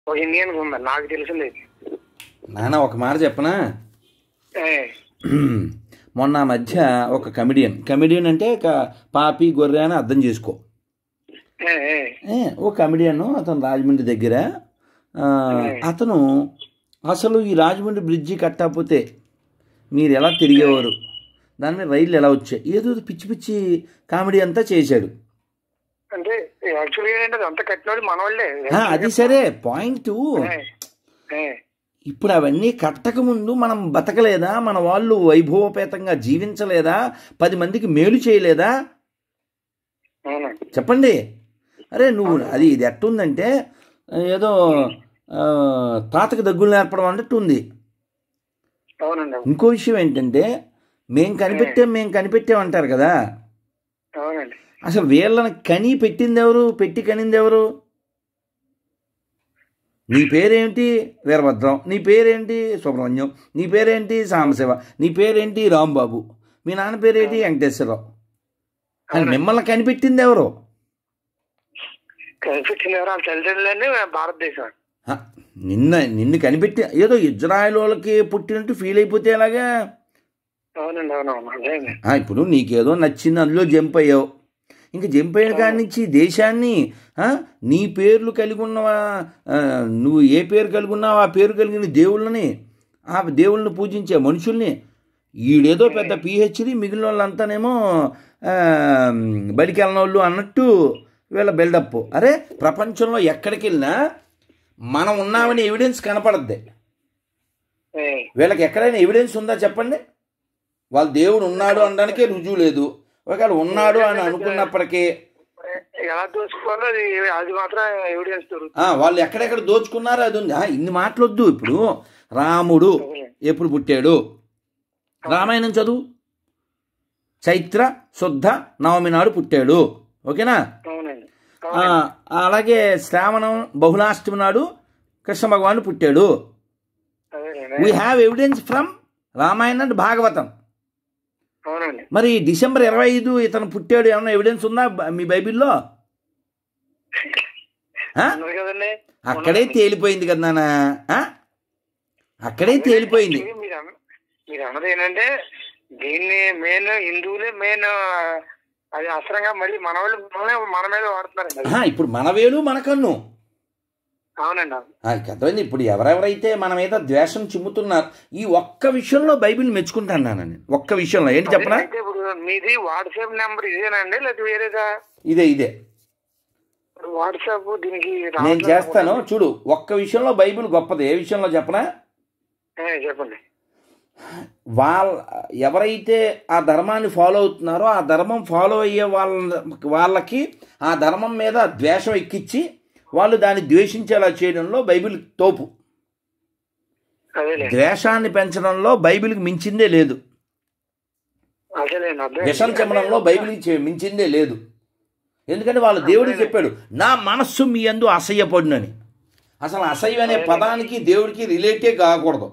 ఒక ఇండియన్ ఉంది నాకు తెలిసింది ఇది. నాన్న ఒక మాట చెప్పనా ఏ, మొన్న ఆ మధ్య ఒక కమెడియన్ కమెడియన్ అంటే ఒక పాపి గొర్రె అని అర్థం చేసుకో ఏ, ఏ, ఏ, ఓ కమెడియన్ అతను రాజమండ్రి దగ్గర ఆ, అతను అసలు ఈ రాజమండ్రి బ్రిడ్జి కట్టకపోతే మీరు ఎలా తిరిగేవారు దాని మీద రైళ్ళు ఎలా వచ్చాయి ఏదో పిచ్చి పిచ్చి కామెడీ అంతా చేశాడు అంటే యాక్చువల్గా ఏంటంటే అది అంతా కట్టినోడు మనవాళ్ళే ఆ, అది సరే పాయింట్ ఏ, ఏ, ఇప్పుడు అవన్నీ కట్టకముందు మనం బతకలేదా మన వాళ్ళు వైభవపేతంగా జీవించలేదా పది మందికి మేలు చేయలేదా అవునండి చెప్పండి అరే నువ్వు అది ఇది ఎట్టుందంటే ఏదో ఆ, తాతకి దగ్గులు నేర్పడం అన్నట్టు ఉంది అవునండి అవును. ఇంకో విషయం ఏంటంటే మేం కనిపెట్టాం మేం కనిపెట్టాం అంటారు కదా అవునండి అసలు వీళ్ళని కని పెట్టింది ఎవరు పెట్టి కనింది ఎవరు నీ పేరేంటి వీరభద్రం నీ పేరేంటి సుబ్రహ్మణ్యం నీ పేరేంటి సాంబశివ నీ పేరేంటి రాంబాబు మీ నాన్న పేరేంటి వెంకటేశ్వరరావు అని మిమ్మల్ని కనిపెట్టింది ఎవరు కనిపించింది ఎవరు వాళ్ళ తల్లిదండ్రులన్నీ భారతదేశం హ, నిన్న నిన్ను కనిపెట్టి ఏదో ఇజ్రాయెల్ వాళ్ళకి పుట్టినట్టు ఫీల్ అయిపోతే ఎలాగా అవునండి అవునవును అదే అండి. ఆ, ఇప్పుడు నీకేదో నచ్చింది అందులో జంప్ అయ్యావు ఇంకా జంప్ అయిన కాడి నుంచి దేశాన్ని ఆ, నీ పేర్లు కలిగి ఉన్న ఆ, నువ్వు ఏ పేరు కలిగి ఉన్నావు ఆ పేరు కలిగిన దేవుళ్ళని ఆ దేవుళ్ళని పూజించే మనుషుల్ని ఈడేదో పెద్ద పిహెచ్డి మిగిలిన వాళ్ళంతానేమో ఆ, బడికి వెళ్ళిన వాళ్ళు అన్నట్టు వీళ్ళ బిల్డప్ అరే ప్రపంచంలో ఎక్కడికి వెళ్ళినా మనం ఉన్నామని ఎవిడెన్స్ కనపడద్ది ఏ, వీళ్ళకి ఎక్కడైనా ఎవిడెన్స్ ఉందా చెప్పండి వాళ్ళ దేవుడు ఉన్నాడు అనడానికే రుజువు లేదు ఒకవేళ ఉన్నాడు అని అనుకున్నప్పటికీ ఎలా దోచుకోవాలో అది అది మాత్రం ఎవిడెన్స్ దొరుకుతుంది ఆ, వాళ్ళు ఎక్కడెక్కడ దోచుకున్నారో అది ఉంది ఆ, ఇన్ని మాటలొద్దు ఇప్పుడు రాముడు ఎప్పుడు పుట్టాడు రామాయణం చదువు చైత్ర శుద్ధ నవమి నాడు పుట్టాడు ఓకేనా అవునండి ఆ, అలాగే శ్రావణం బహుళాష్టమి నాడు కృష్ణ భగవానుడు పుట్టాడు అదేనండి we have evidence from Ramayana and Bhagavatam అవునండి మరి డిసెంబర్ ఇరవై ఐదు ఇతను పుట్టాడు ఏమన్నా ఎవిడెన్స్ ఉందా బ- మీ బైబిల్లో ఆ? ఉన్నది కదండి అక్కడే తేలిపోయింది కదా నాన్న ఆ? అక్కడే తేలిపోయింది Actually మీరు అన్న- మీరు అన్నది ఏంటంటే దీన్ని మెయిన్ హిందువులే మెయిన్ అది అసరంగా మళ్ళీ మన వాళ్ళు మనమే మన మీద వాడుతున్నారండి అది. ఆ, ఇప్పుడు మన వేలు మన కన్ను అవునండి అవును. ఆ, ఇక అర్థమైంది ఇప్పుడు ఎవరెవరైతే మన మీద ద్వేషం చిమ్ముతున్నారు ఈ ఒక్క విషయంలో బైబిల్ మెచ్చుకుంటాను నాన్న నేను ఒక్క విషయంలో ఏంటి చెప్పనా అయితే ఇప్పుడు మీది వాట్సాప్ నెంబర్ ఇదేనండి లేదా వేరేదా ఇదే ఇదే వాట్సాప్ దీనికి నేను రావట్లేదు. చేస్తాను చూడు ఒక్క విషయంలో బైబిల్ గొప్పది ఏ విషయంలో చెప్పనా ఏ, చెప్పండి వాళ్ళ ఎవరైతే ఆ ధర్మాన్ని ఫాలో అవుతున్నారో ఆ ధర్మం ఫాలో అయ్యే వాళ్ళ వాళ్ళకి ఆ ధర్మం మీద ద్వేషం ఎక్కించి వాళ్ళు దాన్ని ద్వేషించేలా చేయడంలో బైబిల్ తోపు అదేలే ద్వేషాన్ని పెంచడంలో బైబిల్కి మించిందే లేదు అదేలేండి అదే విషం చెమ్మడంలో బైబిల్కి చే- మించిందే లేదు ఎందుకంటే వాళ్ళ దేవుడికి చెప్పాడు నా మనస్సు మీ అందు అసహ్యపడునని అసలు అసహ్యం అనే పదానికి దేవుడికి రిలేటే కాకూడదు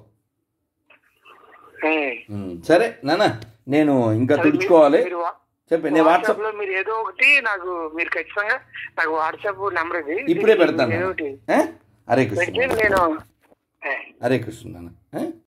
ఏ. ఉమ్, సరే నాన్న నేను ఇంకా తుడుచుకోవాలి మీరు వా- చెప్పండి నేను వాట్సాప్ వాట్సాప్ లో మీరు ఏదో ఒకటి నాకు మీరు ఖచ్చితంగా నాకు వాట్సాప్ నెంబర్ ఇది ఇప్పుడే పెడతాను ఏదో నాన్న. ఒకటి ఏ? హరే పెడితే కృష్ణ నేను ఏ. హరే కృష్ణ నాన్న ఏ?